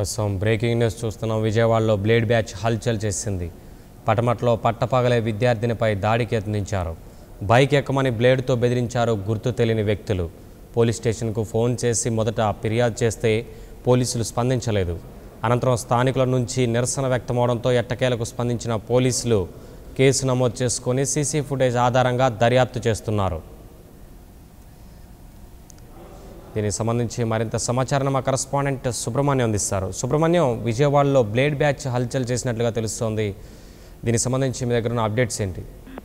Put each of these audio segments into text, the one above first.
ప్రస్తుతం breaking news చూస్తున్నాం విజయవాడలో బ్లేడ్ బ్యాచ్ హల్చల్ చేసింది పటమట్లో పట్టపగలే విద్యార్థినిపై దాడికి యత్నించారు బైక్ ఎక్కమని బ్లేడ్తో బెదిరించారు గుర్తు తెలియని వ్యక్తులు పోలీస్ స్టేషన్కు ఫోన్ చేసి మొదట ఫిర్యాదు చేస్తే పోలీసులు స్పందించలేదు అనంతరం స్థానికుల నుంచి నిరసన వ్యక్తమవడంతో ఎట్టకేలకు స్పందించిన పోలీసులు కేసు నమోదు చేసుకొని సీసీ ఫుటేజ్ ఆధారంగా దర్యాప్తు చేస్తున్నారు దీనికి సంబంధించి మరింత సమాచారం మా కరస్పాండెంట్ సుబ్రహ్మణ్యం అందిస్తారు సుబ్రహ్మణ్యం విజయవాడలో బ్లేడ్ బ్యాచ్ హల్చల్ చేసినట్లుగా తెలుస్తోంది దీనికి సంబంధించి మీ దగ్గర ఉన్న అప్డేట్స్ ఏంటి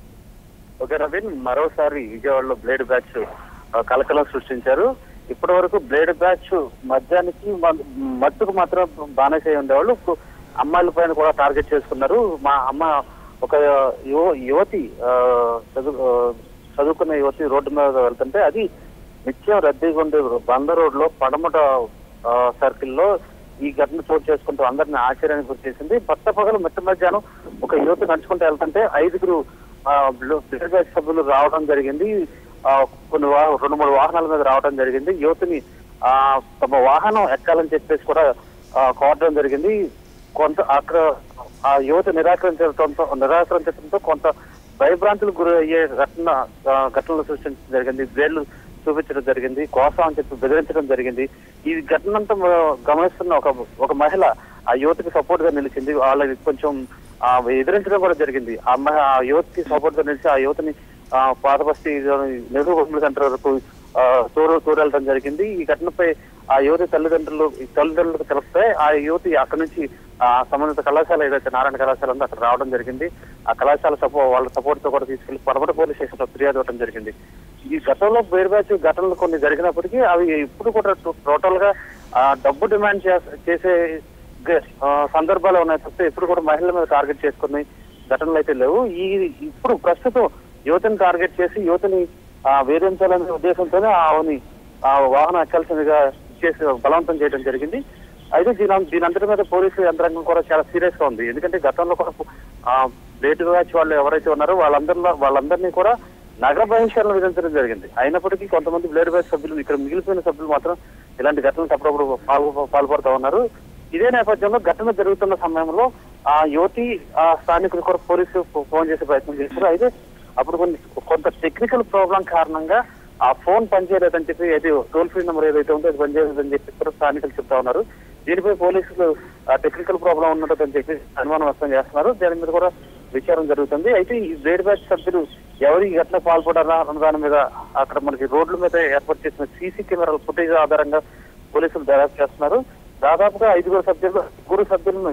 ఓకే నవీన్ మరోసారి విజయవాడలో బ్లేడ్ బ్యాచ్ ఆ, కలకలం సృష్టించారు ఇప్పటి వరకు బ్లేడ్ బ్యాచ్ మద్యానికి మ- మత్తుకు మాత్రం బానిసై ఉండేవాళ్ళు ఇప్పుడు అమ్మాయిల పైన కూడా టార్గెట్ చేసుకున్నారు మా అమ్మ ఒక యువ యువతి ఆ, చదువు ఆ, చదువుకున్న యువతి రోడ్డు మీద వెళ్తుంటే అది నిత్యం రద్దీగా ఉండే బంద రోడ్ లో పడమట సర్కిల్ లో ఈ ఘటన చోటు చేసుకుంటూ అందరిని ఆశ్చర్యానికి గురి చేసింది పట్ట పగలు మిట్ట మధ్యాహ్నం ఒక యువతి నడుచుకుంటూ వెళ్తుంటే ఐదుగురు ఆ, బ్లో- బ్లడ్ బ్యాచ్ సభ్యులు రావడం జరిగింది ఆ, కొన్ని వా- రెండు మూడు వాహనాల మీద రావడం జరిగింది యువతిని ఆ తమ వాహనం ఎక్కాలని చెప్పేసి కూడా ఆ, కోరడం జరిగింది కొంత అక్కడ ఆ యువత నిరాకరించడంతో నిరాకరించడంతో కొంత భయభ్రాంతులకు గురి అయ్యే ఘటన ఆ, ఘటనలు సృష్టించడం జరిగింది బ్లేడ్లు చూపించడం జరిగింది కోసం అని చెప్పి బెదిరించడం జరిగింది ఈ ఘటనంతా మ- గమనిస్తున్న ఒక ఒక మహిళ ఆ యువతికి సపోర్ట్ గా నిలిచింది వాళ్ళకి కొంచెం ఆ, ఎదిరించడం కూడా జరిగింది ఆ అమ్మాయి ఆ యువతికి సపోర్ట్ గా నిలిచి ఆ యువతిని ఆ, పాతబస్తీ నెహ్రూ హోమ్ సెంటర్ వరకు ఆ, తూరు తూరెళ్ళడం జరిగింది ఈ ఘటనపై ఆ యువతి తల్లిదండ్రులు ఈ తల్లిదండ్రులకు తెలిస్తే ఆ యువతి అక్కడి నుంచి ఆ సంబంధిత కళాశాల ఏదైతే నారాయణ కళాశాల ఉందో అక్కడ రావడం జరిగింది ఆ కళాశాల సపో వాళ్ళ సపోర్ట్ తో కూడా తీసుకెళ్లి పడమట పోలీస్ స్టేషన్ లో ఫిర్యాదు ఇవ్వడం జరిగింది ఈ గతంలో బేర్ బ్యాచ్ ఘటనలు కొన్ని జరిగినప్పటికీ అవి ఇప్పుడు కూడా టోటల్ గా ఆ, డబ్బు డిమాండ్ చేస- చేసే గ- ఆ, సందర్భాలు ఉన్నాయి తప్పితే ఇప్పుడు కూడా మహిళల మీద టార్గెట్ చేసుకుని ఘటనలు అయితే లేవు ఈ ఇప్పుడు ప్రస్తుతం యువతని టార్గెట్ చేసి యువతని ఆ, వేధించాలనే ఉద్దేశంతోనే ఆమెని ఆ వాహనం ఎక్కాల్సిందిగా చేసి బలవంతం చేయడం జరిగింది అయితే దీని దీని అంతటి మీద పోలీసు యంత్రాంగం కూడా చాలా సీరియస్ గా ఉంది ఎందుకంటే గతంలో కూడా ఆ లేట్ బ్యాచ్ వాళ్ళు ఎవరైతే ఉన్నారో వాళ్ళందరిలో వాళ్ళందరినీ కూడా నగర బహిష్కరణ విధించడం జరిగింది అయినప్పటికీ కొంతమంది బ్లేడ్ బ్యాచ్ సభ్యులు ఇక్కడ మిగిలిపోయిన సభ్యులు మాత్రం ఇలాంటి ఘటనలకు అప్పుడప్పుడు పాల్గొ పాల్పడుతూ ఉన్నారు ఇదే నేపథ్యంలో ఘటన జరుగుతున్న సమయంలో ఆ యువతి ఆ స్థానికులు కూడా పోలీసు ఫోన్ చేసే ప్రయత్నం చేశారు అయితే అప్పుడు కొన్ని కొంత టెక్నికల్ ప్రాబ్లం కారణంగా ఆ ఫోన్ పనిచేయలేదని చెప్పి అది టోల్ ఫ్రీ నెంబర్ ఏదైతే ఉందో అది పనిచేయలేదని చెప్పి కూడా స్థానికులు చెప్తా ఉన్నారు దీనిపై పోలీసులు టెక్నికల్ ప్రాబ్లం ఉన్నదని చెప్పి అనుమానం వ్యక్తం చేస్తున్నారు దాని మీద కూడా విచారణ జరుగుతుంది అయితే ఈ బ్లేడ్ బ్యాచ్ సభ్యులు ఎవరు ఈ ఘటన పాల్పడారా అన్న దాని మీద అక్కడ మనకి రోడ్ల మీద ఏర్పాటు చేసిన సీసీ కెమెరాల ఫుటేజ్ ఆధారంగా పోలీసులు దర్యాప్తు చేస్తున్నారు దాదాపుగా ఐదుగురు సభ్యులు ముగ్గురు సభ్యులను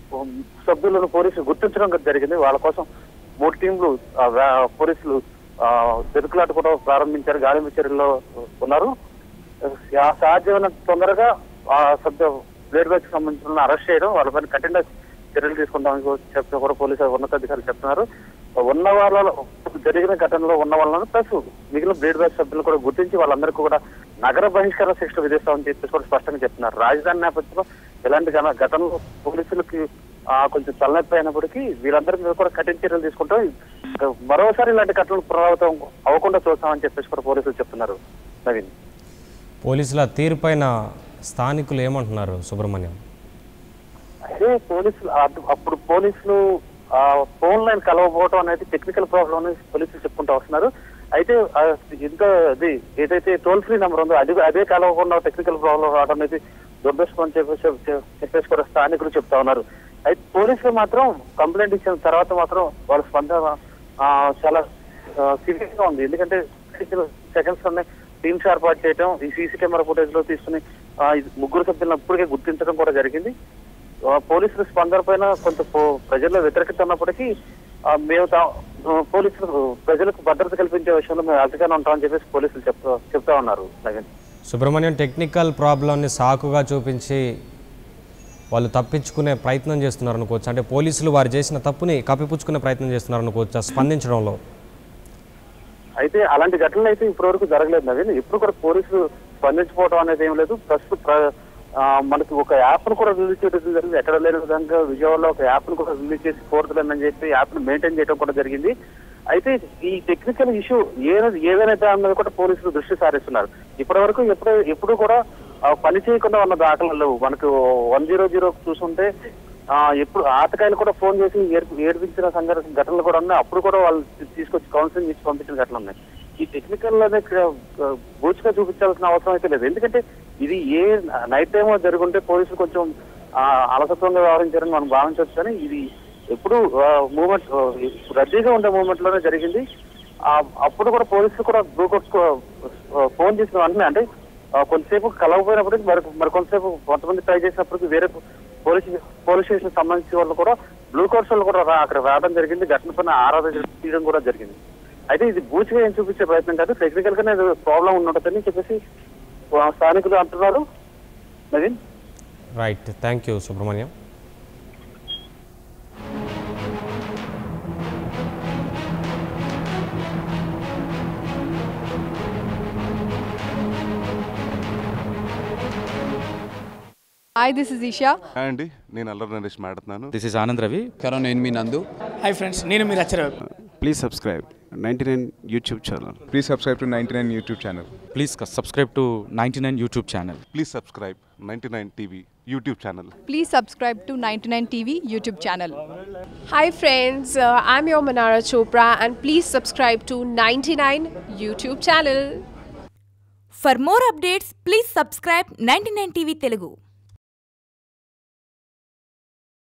సభ్యులను పోలీసులు గుర్తించడం జరిగింది వాళ్ళ కోసం మూడు టీంలు ఆ, వా- పోలీసులు ఆ, వెతుకులాట కూడా ప్రారంభించారు గాలింపు చర్యల్లో ఉన్నారు ఆ, సాధ్యమైన తొందరగా ఆ సభ్య బ్లేడ్ బ్యాచ్ సంబంధించిన అరెస్ట్ చేయడం వాళ్ళపైన కఠిన చర్యలు తీసుకుంటామని కూడా చెప్తూ కూడా పోలీసు ఉన్నతాధికారులు చెప్తున్నారు ఉన్న వాళ్ళలో జరిగిన ఘటనలో ఉన్న వాళ్ళను ప్లస్ మిగిలిన బ్లేడ్ బ్యాచ్ సభ్యులు కూడా గుర్తించి వాళ్ళందరికీ కూడా నగర బహిష్కరణ శిక్ష విధిస్తామని చెప్పేసి కూడా స్పష్టంగా చెప్తున్నారు రాజధాని నేపథ్యంలో ఎలాంటి ఘన- ఘటనలు పోలీసులకి ఆ, కొంచెం తలనొప్పి అయినప్పటికీ వీళ్ళందరి మీద కూడా కఠిన చర్యలు తీసుకుంటాం ఇంకా మరోసారి ఇలాంటి ఘటనలు పునరావృతం అవ్వకుండా చూస్తామని చెప్పేసి కూడా పోలీసులు చెప్తున్నారు నవీన్ పోలీసుల తీరుపైన స్థానికులు ఏమంటున్నారు సుబ్రహ్మణ్యం అదే పోలీసులు అటు- అప్పుడు పోలీసులు ఆ ఫోన్ లైన్ కలవకపోవడం అనేది టెక్నికల్ ప్రాబ్లం అని పోలీసులు చెప్పుకుంటూ వస్తున్నారు అయితే ఆ ఇంత అది ఏదైతే టోల్ ఫ్రీ నెంబర్ ఉందో అది అదే కలవకుండా టెక్నికల్ ప్రాబ్లం రావడం అనేది దుర్దృష్టం అని చెప్పేసి చెప్- చెప్పేసి కూడా స్థానికులు చెప్తా ఉన్నారు అయితే పోలీసులు మాత్రం కంప్లైంట్ ఇచ్చిన తర్వాత మాత్రం వాళ్ళ స్పందన ఆ, చాలా సివియర్ గా ఉంది ఎందుకంటే సెకండ్స్ లోనే టీమ్స్ ఏర్పాటు చేయడం ఈ సీసీ కెమెరా ఫుటేజ్ లో తీసుకుని ఆ, ఈ ముగ్గురు సభ్యులను అప్పటికే గుర్తించడం కూడా జరిగింది ఆ, పోలీసుల స్పందన పైన కొంత పో- ప్రజల్లో వ్యతిరేకత ఉన్నప్పటికీ ఆ, మేము తా- ఆ, పోలీసులు ప్రజలకు భద్రత కల్పించే విషయంలో మేము అతిగానే ఉంటామని చెప్పేసి పోలీసులు చెప్తా చెప్తా ఉన్నారు నవీన్ సుబ్రహ్మణ్యం టెక్నికల్ ప్రాబ్లంని సాకుగా చూపించి వాళ్ళు తప్పించుకునే ప్రయత్నం చేస్తున్నారు అనుకోవచ్చు అంటే పోలీసులు వారు చేసిన తప్పుని కప్పిపుచ్చుకునే ప్రయత్నం చేస్తున్నారు అనుకోవచ్చు స్పందించడంలో అయితే అలాంటి ఘటనలు అయితే ఇప్పటి వరకు జరగలేదు నవీన్ ఇప్పుడు కూడా పోలీసులు స్పందించకపోవడం అనేది ఏం లేదు ప్రస్తుతం ప్ర- ఆ, మనకి ఒక యాప్ ను కూడా రిలీజ్ చేయడం జరిగింది ఎక్కడ లేని విధంగా విజయవాడలో ఒక యాప్ ను కూడా రిలీజ్ చేసి ఫోర్త్ లైన్ అని చెప్పి యాప్ ను మెయింటైన్ చేయడం కూడా జరిగింది అయితే ఈ టెక్నికల్ ఇష్యూ ఏ ఏదైనా దాని మీద కూడా పోలీసులు దృష్టి సారిస్తున్నారు ఇప్పటి వరకు ఎప్పుడు ఎప్పుడు కూడా ఆ, పని చేయకుండా ఉన్న దాఖలు లేవు మనకు వన్ జీరో జీరో చూసుంటే ఆ, ఎప్పుడు ఆతకాయలు కూడా ఫోన్ చేసి ఏడ్పి- ఏడిపించిన సంఘటన ఘటనలు కూడా ఉన్నాయి అప్పుడు కూడా వాళ్ళు తీ- తీసుకొచ్చి కౌన్సిలింగ్ ఇచ్చి పంపించిన ఘటనలు ఉన్నాయి ఈ టెక్నికల్ అనేది బూచిగా చూపించాల్సిన అవసరం అయితే లేదు ఎందుకంటే ఇది ఏ నైట్ టైం జరుగుంటే పోలీసులు కొంచెం ఆ, అలసత్వంగా వ్యవహరించారని మనం భావించవచ్చు కానీ ఇది ఎప్పుడు మూమెంట్ రద్దీగా ఉండే మూమెంట్ లోనే జరిగింది ఆ, అప్పుడు కూడా పోలీసులు కూడా బ్లూకోట్ ఫోన్ చేసిన వెంటనే అంటే ఆ, కొంతసేపు కలవపోయినప్పటికీ మరి మరి కొంతసేపు కొంతమంది ట్రై చేసినప్పటికీ వేరే పోలీస్ పోలీస్ స్టేషన్ సంబంధించిన వాళ్ళు కూడా బ్లూ కోర్స్ వాళ్ళు కూడా రా- అక్కడ రావడం జరిగింది ఘటన పైన ఆరాధన తీయడం కూడా జరిగింది అయితే ఇది బూచిగా ఏం చూపించే ప్రయత్నం కాదు టెక్నికల్ గానే ప్రాబ్లం ఉన్నదని చెప్పేసి ఆ, స్థానికులు అంటున్నారు Naveen right thank you Subrahmanyam Hi, this is Isha. Hi అండి నేను అల్లరి నరేష్ మాట్లాడుతున్నాను దిస్ ఇస్ ఆనంద్ రవి కరోనా నేను మీ నందు హాయ్ ఫ్రెండ్స్ నేను మీరు Achcharao please subscribe ninety nine YouTube channel Please subscribe to 99 YouTube channel. Please subscribe to ninety nine YouTube channel please subscribe ninety nine TV YouTube channel Please subscribe to 99 TV YouTube channel. Hi friends, uh, I'm your Manara Chopra and please subscribe to 99 YouTube channel. For more updates, please subscribe 99 TV Telugu.